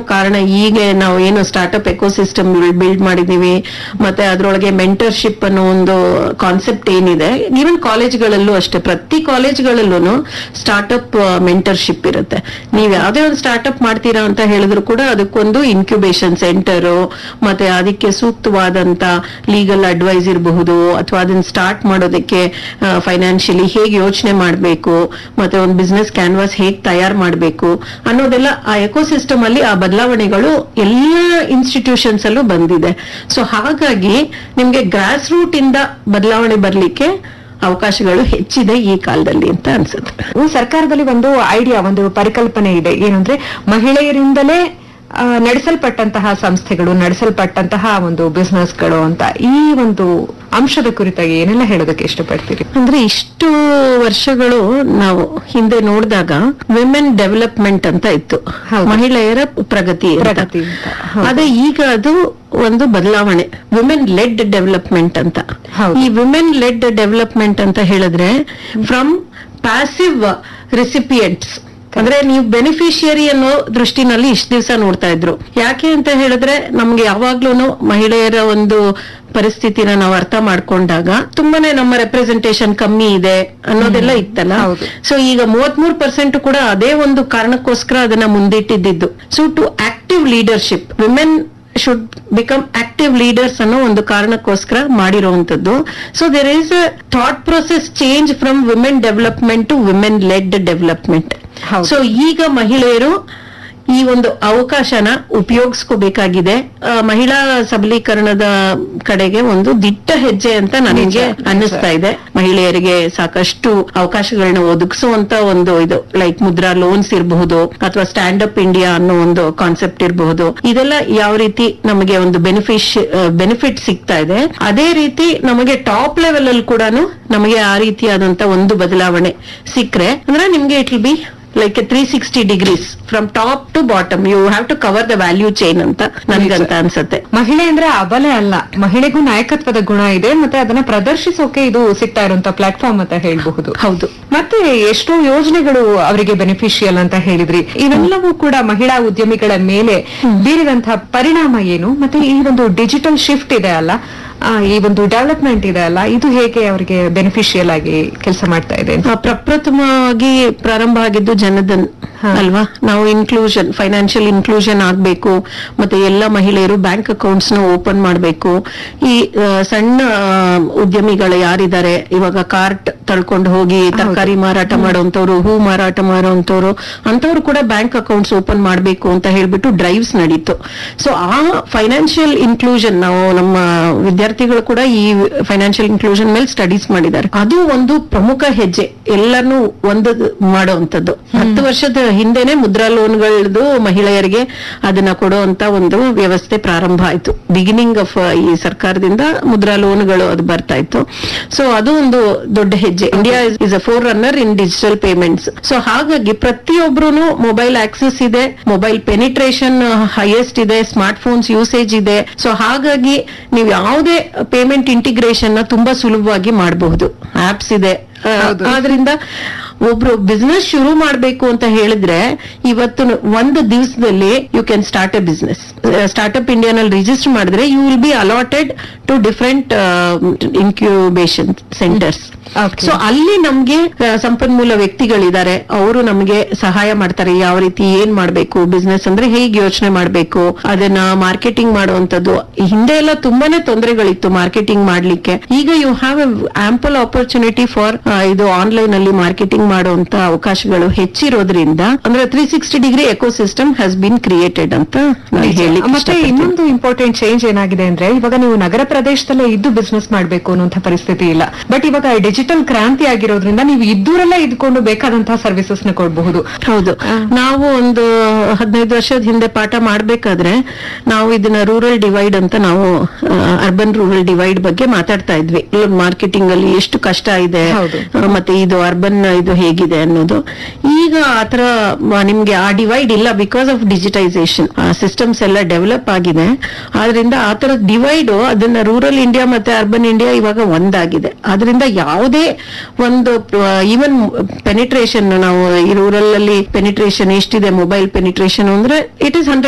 ಕಾರಣ ಈಗ ನಾವು ಏನು ಸ್ಟಾರ್ಟ್ಅಪ್ ಎಕೋಸಿಸ್ಟಮ್ ಬಿಲ್ಡ್ ಮಾಡಿದೀವಿ ಮತ್ತೆ ಅದ್ರೊಳಗೆ ಮೆಂಟರ್ಶಿಪ್ ಅನ್ನೋ ಒಂದು ಕಾನ್ಸೆಪ್ಟ್ ಏನಿದೆ ಈವನ್ ಕಾಲೇಜ್ಗಳಲ್ಲೂ ಅಷ್ಟೇ ಪ್ರತಿ ಕಾಲೇಜ್ಗಳಲ್ಲೂ ಸ್ಟಾರ್ಟ್ಅಪ್ ಮೆಂಟರ್ಶಿಪ್ ಇರುತ್ತೆ ನೀವ್ ಯಾವ್ದೇ ಒಂದು ಸ್ಟಾರ್ಟ್ಅಪ್ ಮಾಡ್ತೀರಾ ಅಂತ ಹೇಳಿದ್ರು ಕೂಡ ಅದಕ್ಕೊಂದು ಇನ್ಕ್ಯುಬೇಷನ್ ಸೆಂಟರ್ ಮತ್ತೆ ಅದಕ್ಕೆ ಸೂಕ್ತವಾದಂತ ಲೀಗಲ್ ಅಡ್ವೈಸ್ ಇರಬಹುದು ಅಥವಾ ಅದನ್ನ ಸ್ಟಾರ್ಟ್ ಮಾಡೋದಕ್ಕೆ ಫೈನಾನ್ಷಿಯಲಿ ಹೇಗೆ ಯೋಚನೆ ಮಾಡಬೇಕು ಮತ್ತೆ ಒಂದು ಬಿಸ್ನೆಸ್ ಕ್ಯಾನ್ವಾಸ್ ಹೇಗೆ ತಯಾರು ಮಾಡಬೇಕು ಅನ್ನೋದೆಲ್ಲ ಆ ಎಕೋಸಿಸ್ಟಮ್ ಅಲ್ಲಿ ಆ ಬದಲಾವಣೆಗಳು ಎಲ್ಲ ಇನ್ಸ್ಟಿಟ್ಯೂಷನ್ಸ್ ಅಲ್ಲೂ ಬಂದಿದೆ ಸೊ ಹಾಗಾಗಿ ನಿಮ್ಗೆ ಗ್ರಾಸ್ ರೂಟ್ ಇಂದ ಬದಲಾವಣೆ ಬರ್ಲಿಕ್ಕೆ ಅವಕಾಶಗಳು ಹೆಚ್ಚಿದೆ ಈ ಕಾಲದಲ್ಲಿ ಅಂತ ಅನ್ಸುತ್ತೆ ಈ ಸರ್ಕಾರದಲ್ಲಿ ಒಂದು ಐಡಿಯಾ ಒಂದು ಪರಿಕಲ್ಪನೆ ಇದೆ ಏನಂದ್ರೆ ಮಹಿಳೆಯರಿಂದಲೇ ಆ, ನಡೆಸಲ್ಪಟ್ಟಂತಹ ಸಂಸ್ಥೆಗಳು ನಡೆಸಲ್ಪಟ್ಟಂತಹ ಒಂದು ಬಿಸ್ನೆಸ್ಗಳು ಅಂತ ಈ ಒಂದು ಅಂಶದ ಕುರಿತಾಗಿ ಏನೆಲ್ಲ ಹೇಳೋದಕ್ಕೆ ಇಷ್ಟಪಡ್ತೀರಿ ಅಂದ್ರೆ ಇಷ್ಟು ವರ್ಷಗಳು ನಾವು ಹಿಂದೆ ನೋಡಿದಾಗ ವಿಮೆನ್ ಡೆವಲಪ್ಮೆಂಟ್ ಅಂತ ಇತ್ತು ಹೌದು. ಮಹಿಳೆಯರ ಪ್ರಗತಿ ಅಂತ. ಪ್ರಗತಿ ಅಂತ, ಹೌದು. ಅದೇ ಈಗ ಅದು ಒಂದು ಬದಲಾವಣೆ ವಿಮೆನ್ ಲೆಡ್ ಡೆವಲಪ್ಮೆಂಟ್ ಅಂತ ಹೌದು. ಈ ವಿಮೆನ್ ಲೆಡ್ ಡೆವಲಪ್ಮೆಂಟ್ ಅಂತ ಹೇಳಿದ್ರೆ ಫ್ರಮ್ ಪ್ಯಾಸಿವ್ ರೆಸಿಪಿಯೆಂಟ್ಸ್ ಅಂದ್ರೆ ನೀವು ಬೆನಿಫಿಷಿಯರಿ ಅನ್ನೋ ದೃಷ್ಟಿನಲ್ಲಿ ಇಷ್ಟ ದಿವಸ ನೋಡ್ತಾ ಇದ್ರು ಯಾಕೆ ಅಂತ ಹೇಳಿದ್ರೆ ನಮ್ಗೆ ಯಾವಾಗ್ಲೂ ಮಹಿಳೆಯರ ಒಂದು ಪರಿಸ್ಥಿತಿನ ನಾವು ಅರ್ಥ ಮಾಡ್ಕೊಂಡಾಗ ತುಂಬಾನೇ ನಮ್ಮ ರೆಪ್ರೆಸೆಂಟೇಶನ್ ಕಮ್ಮಿ ಇದೆ ಅನ್ನೋದೆಲ್ಲ ಇತ್ತಲ್ಲ ಹೌದು. ಸೊ ಈಗ ಮೂವತ್ಮೂರು ಪರ್ಸೆಂಟ್ ಕೂಡ ಅದೇ ಒಂದು ಕಾರಣಕ್ಕೋಸ್ಕರ ಅದನ್ನ ಮುಂದಿಟ್ಟಿದ್ದು so to active leadership women should become active leaders ಅನ್ನೋ ಒಂದು ಕಾರಣಕ್ಕೋಸ್ಕರ ಮಾಡಿರುವಂತದ್ದು so there is a thought process change from women development to women led development ಹೌದು. ಸೊ ಈಗ ಮಹಿಳೆಯರು ಈ ಒಂದು ಅವಕಾಶನ ಉಪಯೋಗಿಸ್ಕೋಬೇಕಾಗಿದೆ ಆ, ಮಹಿಳಾ ಸಬಲೀಕರಣದ ಕಡೆಗೆ ಒಂದು ದಿಟ್ಟ ಹೆಜ್ಜೆ ಅಂತ ನನಗೆ ನಿಜ, ಅನ್ನಿಸ್ತಾ ಇದೆ ಮಹಿಳೆಯರಿಗೆ ಸಾಕಷ್ಟು ಅವಕಾಶಗಳನ್ನ ಒದಗಿಸುವಂತ ಒಂದು ಇದು ಲೈಕ್ ಮುದ್ರಾ ಲೋನ್ಸ್ ಇರಬಹುದು ಅಥವಾ ಸ್ಟ್ಯಾಂಡ್ ಅಪ್ ಇಂಡಿಯಾ ಅನ್ನೋ ಒಂದು ಕಾನ್ಸೆಪ್ಟ್ ಇರಬಹುದು ಇದೆಲ್ಲ ಯಾವ ರೀತಿ ನಮಗೆ ಒಂದು ಬೆನಿಫಿಶ್ ಬೆನಿಫಿಟ್ ಸಿಗ್ತಾ ಇದೆ ಅದೇ ರೀತಿ ನಮಗೆ ಟಾಪ್ ಲೆವೆಲ್ ಅಲ್ಲಿ ಕೂಡ ನಮಗೆ ಆ ರೀತಿಯಾದಂತ ಒಂದು ಬದಲಾವಣೆ ಸಿಕ್ರೆ ಅಂದ್ರೆ ನಿಮ್ಗೆ it will be like three sixty degrees from top to bottom you have to cover the value chain ಅಂತ ನನ್ಗಂತ ಅನ್ಸುತ್ತೆ ಮಹಿಳೆ ಅಂದ್ರೆ ಅಬಲೆ ಅಲ್ಲ ಮಹಿಳೆಗೂ ನಾಯಕತ್ವದ ಗುಣ ಇದೆ ಮತ್ತೆ ಅದನ್ನ ಪ್ರದರ್ಶಿಸೋಕೆ ಇದು ಸಿಗ್ತಾ ಇರುವಂತ ಪ್ಲಾಟ್ಫಾರ್ಮ್ ಅಂತ ಹೇಳ್ಬಹುದು ಹೌದು ಮತ್ತೆ ಎಷ್ಟೋ ಯೋಜನೆಗಳು ಅವರಿಗೆ ಬೆನಿಫಿಷಿಯಲ್ ಅಂತ ಹೇಳಿದ್ರಿ ಇವೆಲ್ಲವೂ ಕೂಡ ಮಹಿಳಾ ಉದ್ಯಮಿಗಳ ಮೇಲೆ ಬೀರಿದಂತಹ ಪರಿಣಾಮ ಏನು ಮತ್ತೆ ಈ ಒಂದು ಡಿಜಿಟಲ್ ಶಿಫ್ಟ್ ಇದೆ ಅಲ್ಲ ಆ, ಈ ಒಂದು ಡೆವಲಪ್ಮೆಂಟ್ ಇದೆ ಅಲ್ಲ ಇದು ಹೇಗೆ ಅವರಿಗೆ ಬೆನಿಫಿಷಿಯಲ್ ಆಗಿ ಕೆಲಸ ಮಾಡ್ತಾ ಇದೆ ಅಂತ? ಆ, ಪ್ರಪ್ರಥಮವಾಗಿ ಪ್ರಾರಂಭ ಆಗಿದ್ದು ಜನಧನ್ ಹಾ. ಅಲ್ವಾ ನಾವು ಇನ್ಕ್ಲೂಷನ್ ಫೈನಾನ್ಷಿಯಲ್ ಇನ್ಕ್ಲೂಷನ್ ಆಗ್ಬೇಕು ಮತ್ತೆ ಎಲ್ಲ ಮಹಿಳೆಯರು ಬ್ಯಾಂಕ್ ಅಕೌಂಟ್ಸ್ ನ ಓಪನ್ ಮಾಡಬೇಕು ಈ ಆ, ಸಣ್ಣ ಆ, ಉದ್ಯಮಿಗಳು ಯಾರಿದ್ದಾರೆ ಇವಾಗ ಕಾರ್ಟ್ ತಳ್ಕೊಂಡು ಹೋಗಿ ತರಕಾರಿ ಮಾರಾಟ ಮಾಡುವಂತವ್ರು ಹೂ ಮಾರಾಟ ಮಾಡುವಂತವ್ರು ಅಂತವ್ರು ಕೂಡ ಬ್ಯಾಂಕ್ ಅಕೌಂಟ್ಸ್ ಓಪನ್ ಮಾಡಬೇಕು ಅಂತ ಹೇಳ್ಬಿಟ್ಟು ಡ್ರೈವ್ಸ್ ನಡೀತು ಸೊ ಆ ಫೈನಾನ್ಷಿಯಲ್ ಇನ್ಕ್ಲೂಷನ್ ನಾವು ನಮ್ಮ ವಿದ್ಯಾರ್ಥಿಗಳು ಕೂಡ ಈ ಫೈನಾನ್ಷಿಯಲ್ ಇನ್ಕ್ಲೂಷನ್ ಮೇಲೆ ಸ್ಟಡೀಸ್ ಮಾಡಿದ್ದಾರೆ ಅದು ಒಂದು ಪ್ರಮುಖ ಹೆಜ್ಜೆ ಎಲ್ಲರನ್ನೂ ಒಂದು ಮಾಡುವಂತದ್ದು ಹತ್ತು ವರ್ಷದ ಹಿಂದೆನೆ ಮುದ್ರಾ ಲೋನ್ಗಳದ್ದು ಮಹಿಳೆಯರಿಗೆ ಅದನ್ನ ಕೊಡುವಂತ ಒಂದು ವ್ಯವಸ್ಥೆ ಪ್ರಾರಂಭ ಆಯ್ತು ಬಿಗಿನಿಂಗ್ ಆಫ್ ಈ ಸರ್ಕಾರದಿಂದ ಮುದ್ರಾ ಲೋನ್ಗಳು ಅದು ಬರ್ತಾ ಇತ್ತು ಸೊ ಅದು ಒಂದು ದೊಡ್ಡ ಹೆಜ್ಜೆ India is a forerunner in digital payments so ಹಾಗಾಗಿ ಪ್ರತಿಯೊಬ್ರು ಮೊಬೈಲ್ ಆಕ್ಸೆಸ್ ಇದೆ ಮೊಬೈಲ್ ಪೆನಿಟ್ರೇಷನ್ ಹೈಯೆಸ್ಟ್ ಇದೆ ಸ್ಮಾರ್ಟ್ ಫೋನ್ಸ್ ಯೂಸೇಜ್ ಇದೆ ಸೊ ಹಾಗಾಗಿ ನೀವು ಯಾವುದೇ ಪೇಮೆಂಟ್ ಇಂಟಿಗ್ರೇಷನ್ ನ ತುಂಬಾ ಸುಲಭವಾಗಿ ಮಾಡಬಹುದು ಆಪ್ಸ್ ಇದೆ ಆ, ಹೌದು. ಆದ್ರಿಂದ ಒಬ್ರು ಬಿಸ್ನೆಸ್ ಶುರು ಮಾಡ್ಬೇಕು ಅಂತ ಹೇಳಿದ್ರೆ ಇವತ್ತು ನ- ಒಂದು ದಿವಸದಲ್ಲಿ you can start a business startup ಇಂಡಿಯಾನಲ್ಲಿ ರಿಜಿಸ್ಟರ್ ಮಾಡಿದ್ರೆ you will be allotted to different incubation centres Okay. So ಅಲ್ಲಿ ನಮ್ಗೆ ಆ, ಸಂಪನ್ಮೂಲ ವ್ಯಕ್ತಿಗಳಿದ್ದಾರೆ ಅವರು ನಮಗೆ ಸಹಾಯ ಮಾಡ್ತಾರೆ ಯಾವ ರೀತಿ ಏನ್ ಮಾಡ್ಬೇಕು ಬಿಸ್ನೆಸ್ ಅಂದ್ರೆ ಹೇಗೆ ಯೋಚನೆ ಮಾಡ್ಬೇಕು ಅದನ್ನ ಮಾರ್ಕೆಟಿಂಗ್ ಮಾಡುವಂತದ್ದು ಹಿಂದೆ ಎಲ್ಲ ತುಂಬಾನೇ ತೊಂದರೆಗಳಿತ್ತು ಮಾರ್ಕೆಟಿಂಗ್ ಮಾಡ್ಲಿಕ್ಕೆ ಈಗ you have a ample opportunity for ಇದು ಆನ್ಲೈನ್ ಅಲ್ಲಿ ಮಾರ್ಕೆಟಿಂಗ್ ಮಾಡುವಂತ ಅವಕಾಶಗಳು ಹೆಚ್ಚಿರೋದ್ರಿಂದ ಅಂದ್ರೆ three sixty degree ecosystem has been created ಅಂತ ನಾನು ಹೇಳಿ ಮತ್ತೆ ಇನ್ನೊಂದು ಇಂಪಾರ್ಟೆಂಟ್ ಚೇಂಜ್ ಏನಾಗಿದೆ ಅಂದ್ರೆ ಇವಾಗ ನೀವು ನಗರ ಪ್ರದೇಶದಲ್ಲೇ ಇದ್ದು ಬಿಸ್ನೆಸ್ ಮಾಡ್ಬೇಕು ಅನ್ನುವಂತ ಪರಿಸ್ಥಿತಿ ಇಲ್ಲ ಬಟ್ ಇವಾಗ ಡಿಜಿಟಲ್ ಕ್ರಾಂತಿ ಆಗಿರೋದ್ರಿಂದ ನೀವು ಇದ್ದೂರಲ್ಲೇ ಇದ್ಕೊಂಡು ಬೇಕಾದಂತಹ ಸರ್ವಿಸಸ್ ನ ಕೊಡಬಹುದು ಹೌದು ನಾವು ಒಂದು ಹದಿನೈದು ವರ್ಷದ ಹಿಂದೆ ಪಾಠ ಮಾಡ್ಬೇಕಾದ್ರೆ ನಾವು ಇದನ್ನ ರೂರಲ್ ಡಿವೈಡ್ ಅಂತ ನಾವು ಅರ್ಬನ್ ರೂರಲ್ ಡಿವೈಡ್ ಬಗ್ಗೆ ಮಾತಾಡ್ತಾ ಇದ್ವಿ ಮಾರ್ಕೆಟಿಂಗ್ ಅಲ್ಲಿ ಎಷ್ಟು ಕಷ್ಟ ಇದೆ ಹೌದು. ಆ, ಮತ್ತೆ ಇದು ಅರ್ಬನ್ ಇದು ಹೇಗಿದೆ ಅನ್ನೋದು ಈಗ ಆತರ ಮ- ನಿಮ್ಗೆ ಆ ಡಿವೈಡ್ ಇಲ್ಲ ಬಿಕಾಸ್ ಆಫ್ ಡಿಜಿಟೈಸೇಷನ್ ಸಿಸ್ಟಮ್ಸ್ ಎಲ್ಲ ಡೆವಲಪ್ ಆಗಿದೆ ಆದ್ರಿಂದ ಆ ತರ ಡಿವೈಡ್ ಅದನ್ನ ರೂರಲ್ ಇಂಡಿಯಾ ಮತ್ತೆ ಅರ್ಬನ್ ಇಂಡಿಯಾ ಇವಾಗ ಒಂದಾಗಿದೆ ಆದ್ರಿಂದ ಯಾವುದೇ ಒಂದು ಈವನ್ ಪೆನಿಟ್ರೇಷನ್ ನಾವು ಈ ರೂರಲ್ ಅಲ್ಲಿ ಪೆನಿಟ್ರೇಷನ್ ಎಷ್ಟಿದೆ ಮೊಬೈಲ್ ಪೆನಿಟ್ರೇಷನ್ ಅಂದ್ರೆ ಇಟ್ ಇಸ್ ಹಂಡ್ರೆಡ್